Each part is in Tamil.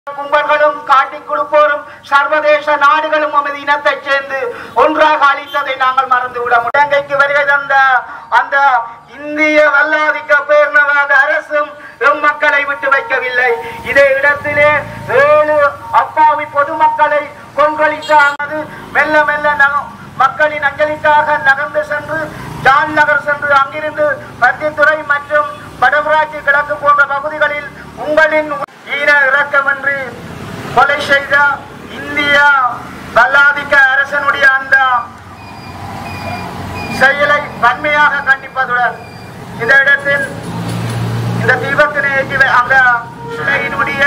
கும்பல்களும் காட்டிக் கொடுப்போரும் சர்வதேச நாடுகளும் நமது இனத்தைச் சேர்ந்து ஒன்றாக அளித்ததை நாங்கள் மறந்துவிட முடியும் இலங்கைக்கு வருகை தந்த அந்த இந்திய வல்லாதிக்க பேர்ணவாத அரசும் எம் மக்களை விட்டு வைக்கவில்லை இதே இடத்திலே ஏழு அப்பாவி பொதுமக்களை கொன்றளித்தானது மெல்ல மெல்ல நக- மக்களின் அஞ்சலிக்காக நகர்ந்து சென்று ஜான் நகர் சென்று அங்கிருந்து பத்தித்துறை மற்றும் வடமராட்சி கிழக்கு போன்ற பகுதிகளில் உங்களின் ஈர இறக்கமின்றி கொலை செய்த இந்தியா வல்லாதிக்க அரசனுடைய அந்த செயலை வன்மையாக கண்டிப்பதுடன் இந்த இடத்தில் இந்த தீபத்தினை ஏற்றி வை- அந்த சிலையினுடைய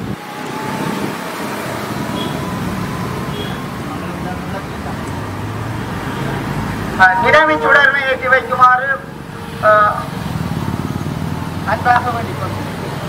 அஹ், நினைவு சுடர்மை ஏற்றி வைக்குமாறு அஹ், அன்பாக வேண்டிக் கொள்கிறேன்.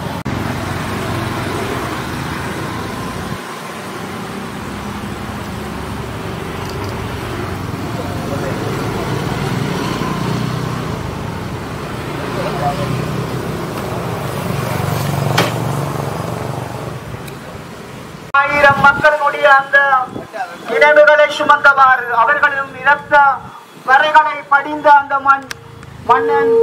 ஆயிரம் மக்களினுடைய அந்த நினைவுகளை சுமந்தவாறு அவர்களின் இரத்த வரைகளை படிந்த அந்த மண் மன்னன்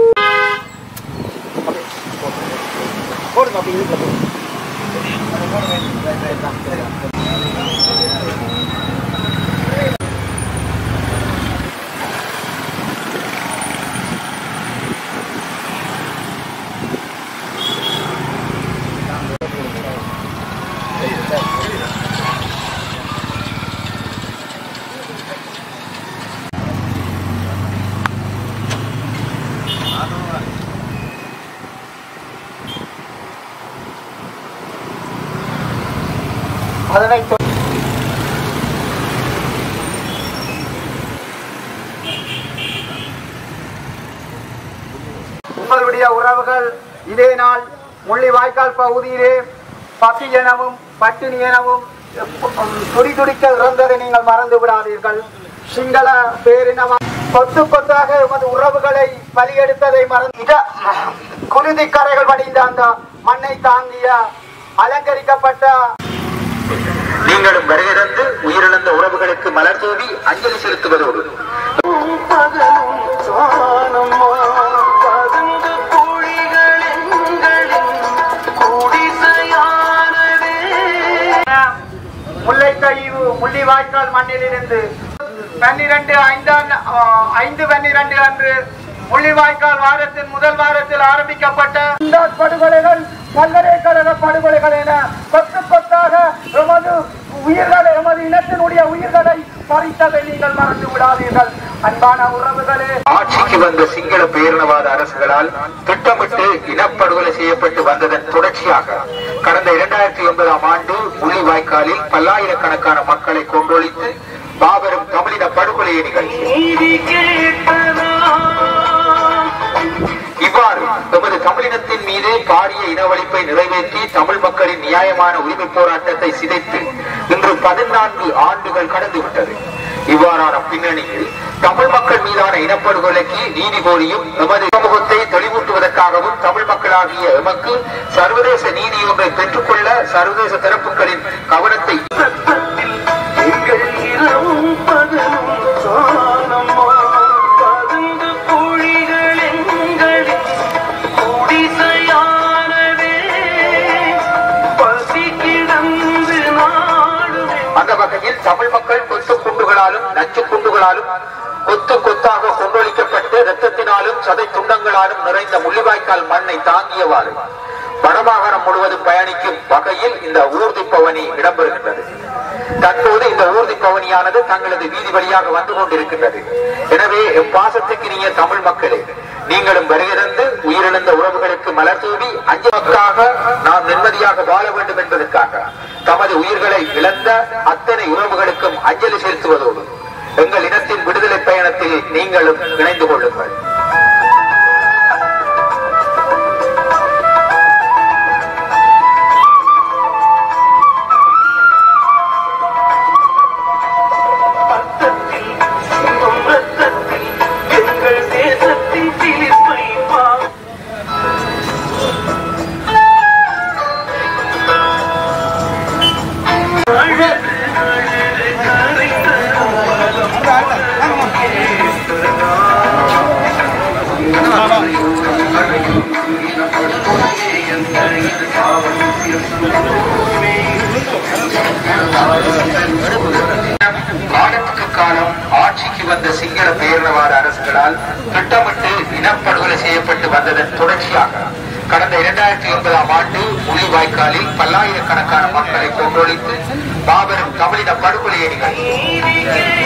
அதனைத் தொ- உங்களுடைய உறவுகள் இதே நாள் முள்ளிவாய்க்கால் பகுதியிலே பசி எனவும் பட்டினி எனவும் துடி துடிக்க இறந்ததை நீங்கள் மறந்து விடாதீர்கள் சிங்கள பேரினவ கொத்து கொத்தாக எமது உறவுகளை பலியெடுத்ததை மறந்து இட- குருதி கரைகள் படிந்த அந்த மண்ணை தாங்கிய அலங்கரிக்கப்பட்ட நீங்களும் வருகிறந்து உயிரிழந்த உறவுகளுக்கு மலர் தூவி அஞ்சலி செலுத்துவதோடு முல்லைத்தீவு முள்ளிவாய்க்கால் மண்ணிலிருந்து பன்னிரண்டு ஐந்தாம் ஆஹ், ஐந்து பன்னிரண்டு அன்று முள்ளிவாய்க்கால் வாரத்தின் முதல் வாரத்தில் ஆரம்பிக்கப்பட்ட இந்த படுகொலைகள் பல்கலைக்கழக படுகொலைகள் என கொத்து கொத்தாக எமது உயிர்களை எமது இனத்தினுடைய உயிர்களை பறித்ததை நீங்கள் மறந்து விடாதீர்கள் அன்பான உறவுகளே ஆட்சிக்கு வந்த சிங்கள பேரினவாத அரசுகளால் திட்டமிட்டு இனப்படுகொலை செய்யப்பட்டு வந்ததன் தொடர்ச்சியாக கடந்த இரண்டாயிரத்தி ஒன்பதாம் ஆண்டு முள்ளிவாய்க்காலில் பல்லாயிரக்கணக்கான மக்களை கொன்றொழித்து மாபெரும் தமிழின படுகொலையை நிகழ்த்தி இவ்வாறு எமது தமிழினத்தின் மீது பாரிய இனவழிப்பை நிறைவேற்றி தமிழ் மக்களின் நியாயமான உரிமை போராட்டத்தை சிதைத்து இன்று பதினான்கு ஆண்டுகள் கடந்துவிட்டது இவ்வாறான பின்னணியில் தமிழ் மக்கள் மீதான இனப்படுகொலைக்கு நீதி கோரியும் எமது சமூகத்தை தெளிவூட்டுவதற்காகவும் தமிழ் மக்களாகிய எமக்கு சர்வதேச நீதி ஒன்றை பெற்றுக்கொள்ள சர்வதேச தரப்புகளின் கவனத்தை எங்கள் இரவும் பகலும் சாணமா பதுங்கு குழிகள் எங்களின் குடிசையானதே பசி கிடந்து நாடுவே அந்த வகையில் தமிழ் மக்கள் கொத்து குண்டுகளாலும் நச்சு குண்டுகளாலும் கொத்து கொத்தாக கொன்றொழிக்கப்பட்டு இரத்தத்தினாலும் சதை துண்டங்களாலும் நிறைந்த முள்ளிவாய்க்கால் மண்ணை தாங்கியவாறு வடமாகாணம் முழுவதும் பயணிக்கும் வகையில் இந்த ஊர்தி பவனி இடம்பெறுகின்றது தற்போது இந்த ஊர்தி பவனியானது தங்களது வீதி வழியாக வந்து கொண்டிருக்கின்றது எனவே பாசத்துக்கு நீங்க தமிழ் மக்களே நீங்களும் வருகிறது உயிரிழந்த உறவுகளுக்கு மலர் தூவி அஞ்சலுக்காக நாம் நிம்மதியாக வாழ வேண்டும் என்பதற்காக தமது உயிர்களை இழந்த அத்தனை உறவுகளுக்கும் அஞ்சலி செலுத்துவதோடு எங்கள் இனத்தின் விடுதலை பயணத்தில் நீங்களும் இணைந்து கொள்ளுங்கள் ரத்தத்தில் சிந்தும் ரத்தத்தில் எங்கள் தேசத்தின் சிலிர்ப்பை பா காலம் ஆட்சிக்கு வந்த சிங்கள பேரினவாத அரசுகளால் திட்டமிட்டு இனப்படுகொலை செய்யப்பட்டு வந்ததன் தொடர்ச்சியாக கடந்த இரண்டாயிரத்தி ஒன்பதாம் ஆண்டு முள்ளிவாய்க்காலில் பல்லாயிரக்கணக்கான மக்களை கொன்றொழித்து மாபெரும் தமிழின படுகொலையை நிகழ்த்தி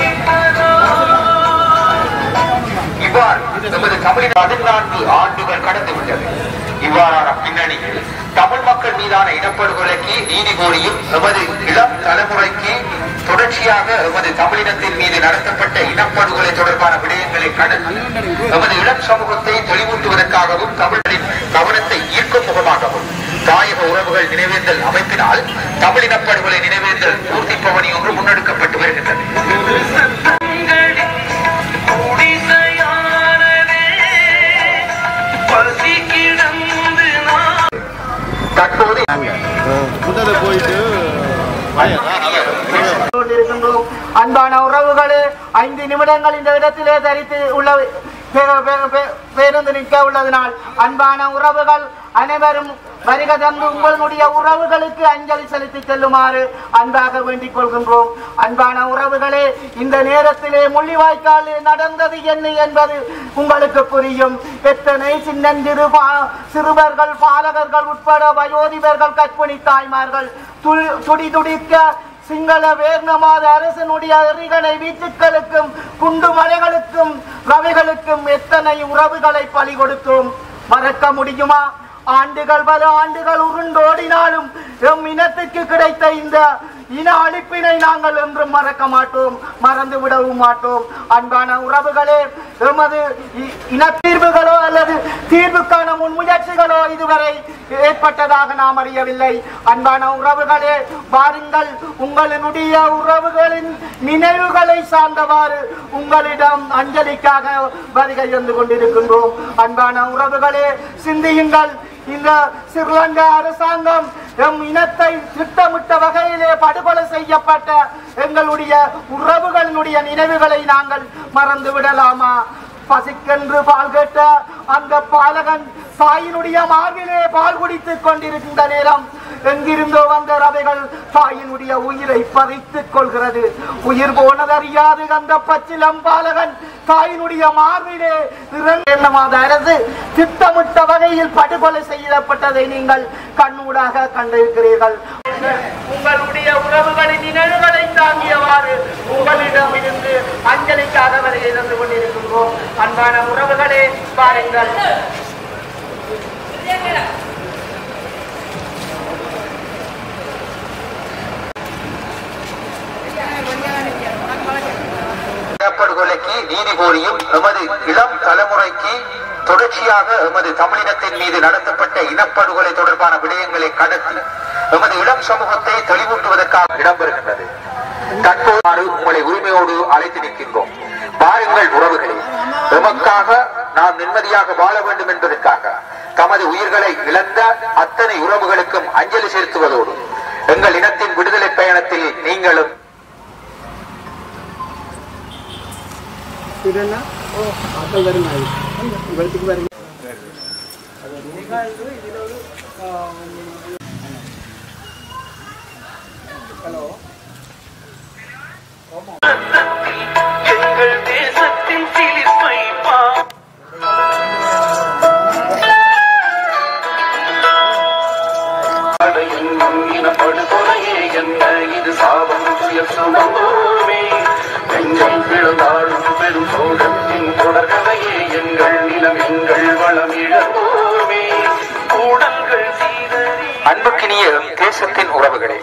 இவ்வாறு நமது தமிழ் பதினான்கு ஆண்டுகள் கடந்து விட்டது இவ்வாறான பின்னணியில் தமிழ் மக்கள் மீதான இனப்படுகொலைக்கு நீதி கோரியும் எமது இளம் தலைமுறைக்கு தொடர்ச்சியாக எமது தமிழினத்தின் மீது நடத்தப்பட்ட இனப்படுகொலை தொடர்பான விடயங்களை கடந்து எமது இளம் சமூகத்தை தெளிவூட்டுவதற்காகவும் தமிழரின் கவனத்தை ஈர்க்கும் முகமாகவும் தாயக உறவுகள் நினைவேந்தல் அமைப்பினால் தமிழ் இனப்படுகொலை நினைவேந்தல் பூர்த்தி பவனி ஒன்று முன்னெடுக்கப்பட்டு வருகின்றது குடிசையானதே பசி கிடந்து நான் தற்போது முன்னதை போயிட்டு கொண்டிருக்கின்றோம் அன்பான உறவுகளே ஐந்து நிமிடங்கள் இந்த இடத்திலே தரித்து உள்ள பே- பே- பே- பேருந்து நிற்க உள்ளதனால் அன்பான உறவுகள் அனைவரும் வருக தந்து உங்களுடைய உறவுகளுக்கு அஞ்சலி செலுத்தி செல்லுமாறு அன்பாக வேண்டிக் கொள்கின்றோம் அன்பான உறவுகளே இந்த நேரத்திலே முள்ளிவாய்க்காலில் நடந்தது என்ன என்பது உங்களுக்கு புரியும் எத்தனை சின்னஞ்சிறு பா- சிறுவர்கள் பாலகர்கள் உட்பட வயோதிபர்கள் கற்பிணி தாய்மார்கள் துள்- துடி துடிக்க சிங்கள வேர்ணமாத அரசனுடைய எறிகணை வீச்சுக்களுக்கும் குண்டு மலைகளுக்கும் ரவிகளுக்கும் எத்தனை உறவுகளை பலி கொடுத்தோம் மறக்க முடியுமா ஆண்டுகள் பல ஆண்டுகள் உருண்டோடினாலும் எம் இனத்துக்கு கிடைத்த இந்த இன அழிப்பினை நாங்கள் என்றும் மறக்க மாட்டோம் மறந்து விடவும் மாட்டோம் அன்பான உறவுகளே எமது இ- இனத்தீர்வுகளோ அல்லது தீர்வுக்கான முன்முயற்சிகளோ இதுவரை ஏற்பட்டதாக நாம் அறியவில்லை அன்பான உறவுகளே வாருங்கள் உங்களினுடைய உறவுகளின் நினைவுகளை சார்ந்தவாறு உங்களிடம் அஞ்சலிக்காக வருகை தந்து கொண்டிருக்கின்றோம் அன்பான உறவுகளே சிந்தியுங்கள் இந்த ஸ்ரீலங்கா அரசாங்கம் எம் இனத்தை திட்டமிட்ட வகையிலே படுகொலை செய்யப்பட்ட எங்களுடைய உறவுகளினுடைய நினைவுகளை நாங்கள் மறந்து விடலாமா பசிக்கென்று பால் கேட்ட அந்த பாலகன் தாயினுடைய மார்பிலே பால் குடித்துக் கொண்டிருக்கின்ற நேரம் எங்கிருந்தோ வந்த ரவைகள் தாயினுடைய உயிரை பறித்துக் கொள்கிறது உயிர் போனதறியாது அந்த பச்சிலம் பாலகன் தாயினுடைய மார்பிலே இரண்டாத அரசு திட்டமிட்ட வகையில் படுகொலை செய்யப்பட்டதை நீங்கள் கண்ணூடாக கண்டிருக்கிறீர்கள் உங்களுடைய உறவுகளின் நினைவுகளை தாங்கியவாறு உங்களிடம் இருந்து அஞ்சலிக்காக வருகை தந்து கொண்டிருக்கின்றோம் அன்பான உறவுகளே பாருங்கள் இனப்படுகொலைக்கு நீதி கோரியும் எமது இளம் தலைமுறைக்கு தொடர்ச்சியாக எமது தமிழினத்தின் மீது நடத்தப்பட்ட இனப்படுகொலை தொடர்பான விடயங்களை கடத்தி எமது இளம் சமூகத்தை தெளிவூட்டுவதற்காக இடம்பெறுகின்றது தற்போது உங்களை உரிமையோடு அழைத்து நிற்கின்றோம் பாருங்கள் உறவுகளே எமக்காக நாம் நிம்மதியாக வாழ வேண்டும் என்பதற்காக தமது உயிர்களை இழந்த அத்தனை உறவுகளுக்கும் அஞ்சலி செலுத்துவதோடு எங்கள் இனத்தின் விடுதலை பயணத்தில் நீங்களும் எங்கள் தேசத்தின் சிலிர்ப்பை பா என்னும் இனப்படுகொலையே என்ன இது சாபம் துயர் சுமந்தோமே நெஞ்சம் பிளந்தாடும் பெரும் சோகத்தின் தொடர்கதையே எங்கள் நிலம் எங்கள் வளம் இழந்தோமே கூடல்கள் சீதறி அன்புக்கினிய எம் தேசத்தின் உறவுகளே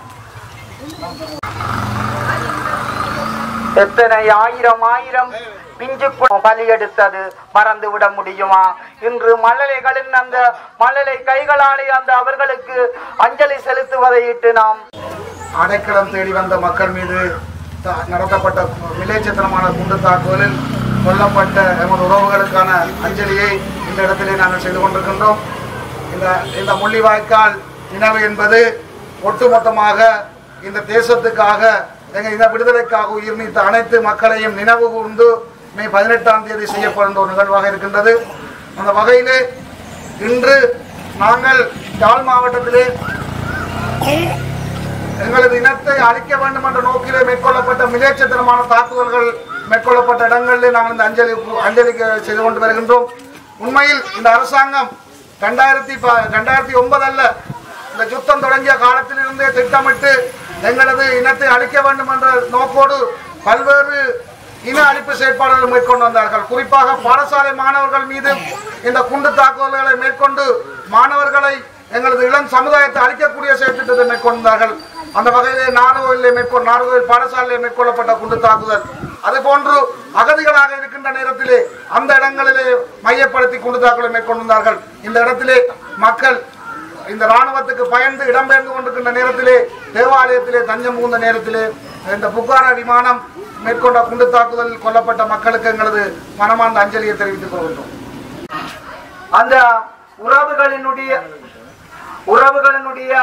எத்தனை ஆயிரம் ஆயிரம் பிஞ்சு கு- பலி எடுத்தது மறந்து விட முடியுமா இன்று மழலைகளின் அந்த மழலை கைகளாலே அந்த அவர்களுக்கு அஞ்சலி செலுத்துவதை இட்டு நாம் அடைக்கலம் தேடி வந்த மக்கள் மீது த- நடத்தப்பட்ட விலைச்சத்தனமான குண்டு தாக்குதலில் கொல்லப்பட்ட எமது உறவுகளுக்கான அஞ்சலியை இந்த இடத்திலே நாங்கள் செய்து கொண்டிருக்கின்றோம் இந்த இந்த முள்ளிவாய்க்கால் நினைவு என்பது ஒட்டுமொத்தமாக இந்த தேசத்துக்காக எங்கள் இன விடுதலைக்காக உயிர் நீத்த அனைத்து மக்களையும் நினைவு கூர்ந்து மே பதினெட்டாம் தேதி செய்யப்படுகின்ற ஒரு நிகழ்வாக இருக்கின்றது அந்த வகையிலே இன்று நாங்கள் யாழ் மாவட்டத்திலே எங்களது இனத்தை அழிக்க வேண்டும் என்ற நோக்கிலே மேற்கொள்ளப்பட்ட மிலேச்சத்தனமான தாக்குதல்கள் மேற்கொள்ளப்பட்ட இடங்களிலே நாங்கள் இந்த அஞ்சலி அஞ்சலிக்கு செய்து கொண்டு வருகின்றோம் உண்மையில் இந்த அரசாங்கம் ரெண்டாயிரத்தி ப- ரெண்டாயிரத்தி ஒன்பது அல்ல இந்த யுத்தம் தொடங்கிய காலத்திலிருந்தே திட்டமிட்டு எங்களது இனத்தை அழிக்க வேண்டும் என்ற நோக்கோடு பல்வேறு இன அழிப்பு செயற்பாடுகள் மேற்கொண்டு வந்தார்கள் குறிப்பாக பாடசாலை மாணவர்கள் மீது இந்த குண்டு தாக்குதல்களை மேற்கொண்டு மாணவர்களை எங்களது இளம் சமுதாயத்தை அழிக்கக்கூடிய செயற்திட்டத்தை மேற்கொண்டார்கள் அந்த வகையிலே நாகர்கோவிலே மேற்கொண்டு நாகர்கோவில் பாடசாலையிலே மேற்கொள்ளப்பட்ட குண்டு தாக்குதல் அது போன்று அகதிகளாக இருக்கின்ற நேரத்திலே அந்த இடங்களிலே மையப்படுத்தி குண்டு தாக்குதலை மேற்கொண்டார்கள் இந்த இடத்திலே மக்கள் இந்த ராணுவத்துக்கு பயந்து இடம்பெயர்ந்து கொண்டிருக்கின்ற நேரத்திலே தேவாலயத்திலே தஞ்சம் புகுந்த நேரத்திலே இந்த புகாரா விமானம் மேற்கொண்ட குண்டு தாக்குதலில் கொல்லப்பட்ட மக்களுக்கு எங்களது மனமார்ந்த அஞ்சலியை தெரிவித்துக் கொள்கின்றோம் அந்த உறவுகளினுடைய உறவுகளினுடைய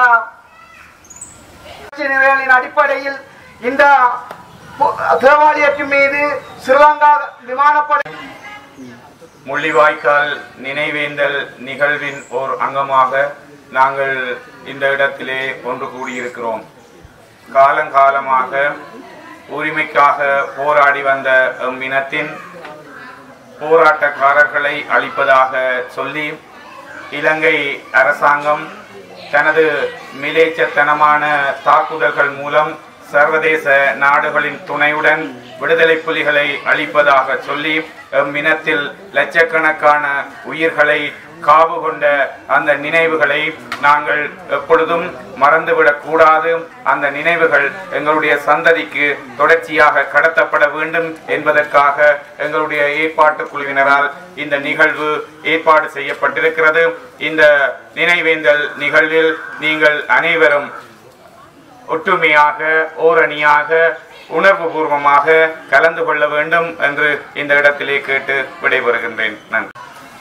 நிலைகளின் அடிப்படையில் இந்த பு- தேவாலயத்தின் மீது ஸ்ரீலங்கா விமானப்படை முள்ளிவாய்க்கால் நினைவேந்தல் நிகழ்வின் ஓர் அங்கமாக நாங்கள் இந்த இடத்திலே ஒன்று கூடியிருக்கிறோம் காலங்காலமாக உரிமைக்காக போராடி வந்த எம் இனத்தின் போராட்டக்காரர்களை அழிப்பதாக சொல்லி இலங்கை அரசாங்கம் தனது மிலேச்சத்தனமான தாக்குதல்கள் மூலம் சர்வதேச நாடுகளின் துணையுடன் விடுதலை புலிகளை அழிப்பதாக சொல்லி எம் இனத்தில் லட்சக்கணக்கான உயிர்களை காவு கொண்ட அந்த நினைவுகளை நாங்கள் எப்பொழுதும் மறந்துவிடக் கூடாது அந்த நினைவுகள் எங்களுடைய சந்ததிக்கு தொடர்ச்சியாக கடத்தப்பட வேண்டும் என்பதற்காக எங்களுடைய ஏற்பாட்டு குழுவினரால் இந்த நிகழ்வு ஏற்பாடு செய்யப்பட்டிருக்கிறது இந்த நினைவேந்தல் நிகழ்வில் நீங்கள் அனைவரும் ஒற்றுமையாக ஓரணியாக உணர்வுபூர்வமாக கலந்து கொள்ள வேண்டும் என்று இந்த இடத்திலே கேட்டு விடைபெறுகின்றேன் நன்றி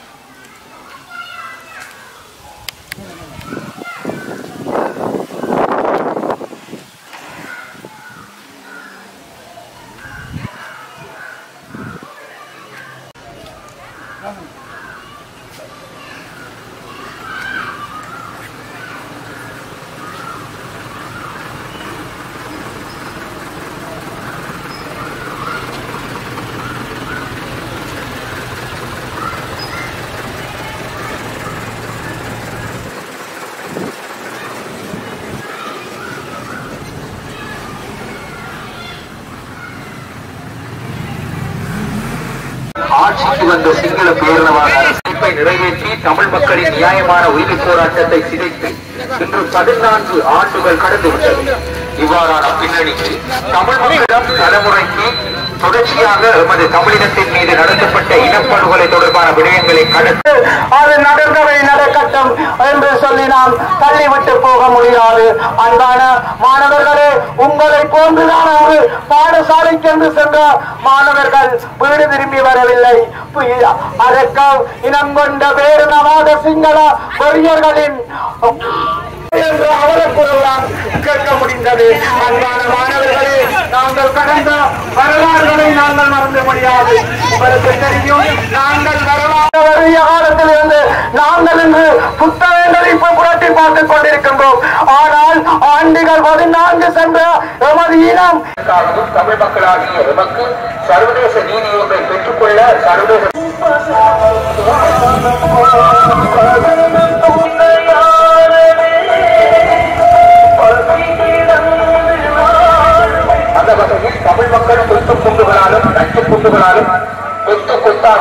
ஆட்சிக்கு வந்த சிங்கள பேரினவாத அரசமைப்பை நிறைவேற்றி தமிழ் மக்களின் நியாயமான உரிமை போராட்டத்தை சிதைத்து இன்று பதினான்கு ஆண்டுகள் கடந்து விட்டது இவ்வாறான பின்னணிக்கு தமிழ் மக்களிடம் தலைமுறைக்கு தொடர்ச்சியாக எமது தமிழினத்தின் மீது நடத்தப்பட்ட இனப்படுகொலை தொடர்பான விடயங்களை கடந்து அது நடந்தவை நடக்கட்டும் என்று சொல்லி நாம் தள்ளிவிட்டு போக முடியாது அன்பான மாணவர்களே உங்களை போன்றுதான் ஒரு பாடசாலைக்கு என்று சென்ற மாணவர்கள் வீடு திரும்பி வரவில்லை புய- அரக்கம் இனம் கொண்ட வேறுனவாத சிங்கள வெறியர்களின் என்று அவலக்குரலாம் கேட்க முடிந்தது அன்பான மாணவர்களே நாங்கள் கடந்த வரலாறுகளை நாங்கள் மறந்து முடியாது உங்களுக்கு தெரியும் நாங்கள் வரலாறு வருகிய காலத்திலிருந்து நாங்கள் இன்று புத்தகங்களை இப்ப புரட்டி பார்த்துக் கொண்டிருக்கின்றோம் ஆனால் ஆண்டுகள் பதினான்கு சென்ற எமது இனம் அதற்காகவும் தமிழ் மக்களாகிய எமக்கு சர்வதேச நீதி ஒன்றை பெற்றுக்கொள்ள சர்வதேச அந்த வகையில் தமிழ் மக்கள் கொத்து குண்டுகளாலும் நச்சு குண்டுகளாலும் கொத்து கொத்தாக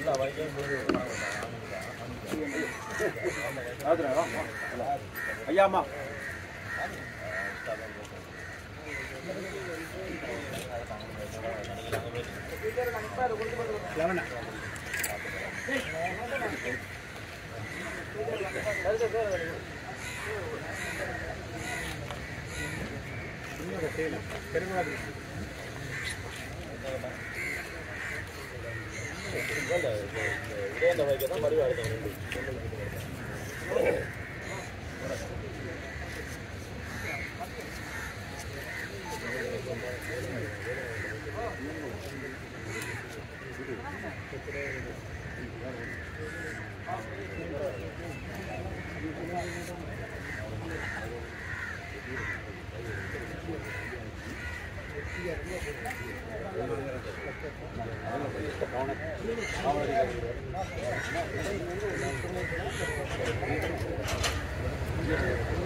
ஐயாமா Thank